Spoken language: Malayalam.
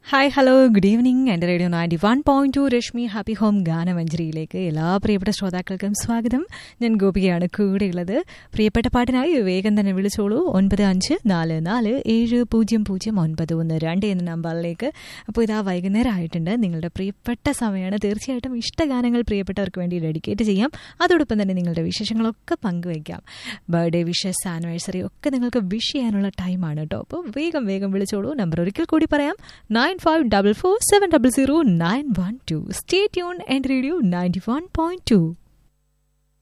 ഹായ് ഹലോ ഗുഡ് ഈവനിങ് എൻ്റെ radio ninety one point two Rashmi happy home ഗാനമഞ്ജരിയിലേക്ക് എല്ലാ പ്രിയപ്പെട്ട ശ്രോതാക്കൾക്കും സ്വാഗതം ഞാൻ ഗോപികയാണ് കൂടെയുള്ളത് പ്രിയപ്പെട്ട പാട്ടിനായി വേഗം തന്നെ വിളിച്ചോളൂ ഒൻപത് അഞ്ച് നാല് നാല് ഏഴ് പൂജ്യം പൂജ്യം ഒൻപത് ഒന്ന് രണ്ട് എന്ന നമ്പറിലേക്ക് അപ്പോൾ ഇതാ വൈകുന്നേരം ആയിട്ടുണ്ട് നിങ്ങളുടെ പ്രിയപ്പെട്ട സമയമാണ് തീർച്ചയായിട്ടും ഇഷ്ടഗാനങ്ങൾ പ്രിയപ്പെട്ടവർക്ക് വേണ്ടി ഡെഡിക്കേറ്റ് ചെയ്യാം അതോടൊപ്പം തന്നെ നിങ്ങളുടെ വിശേഷങ്ങളൊക്കെ പങ്കുവയ്ക്കാം ബർത്ത്ഡേ വിഷസ് ആനിവേഴ്സറി ഒക്കെ നിങ്ങൾക്ക് വിഷ് ചെയ്യാനുള്ള ടൈമാണ് കേട്ടോ അപ്പോൾ വേഗം വേഗം വിളിച്ചോളൂ നമ്പർ ഒരിക്കൽ കൂടി പറയാം nine five double four seven double zero nine one two stay tune and radio ninety one point to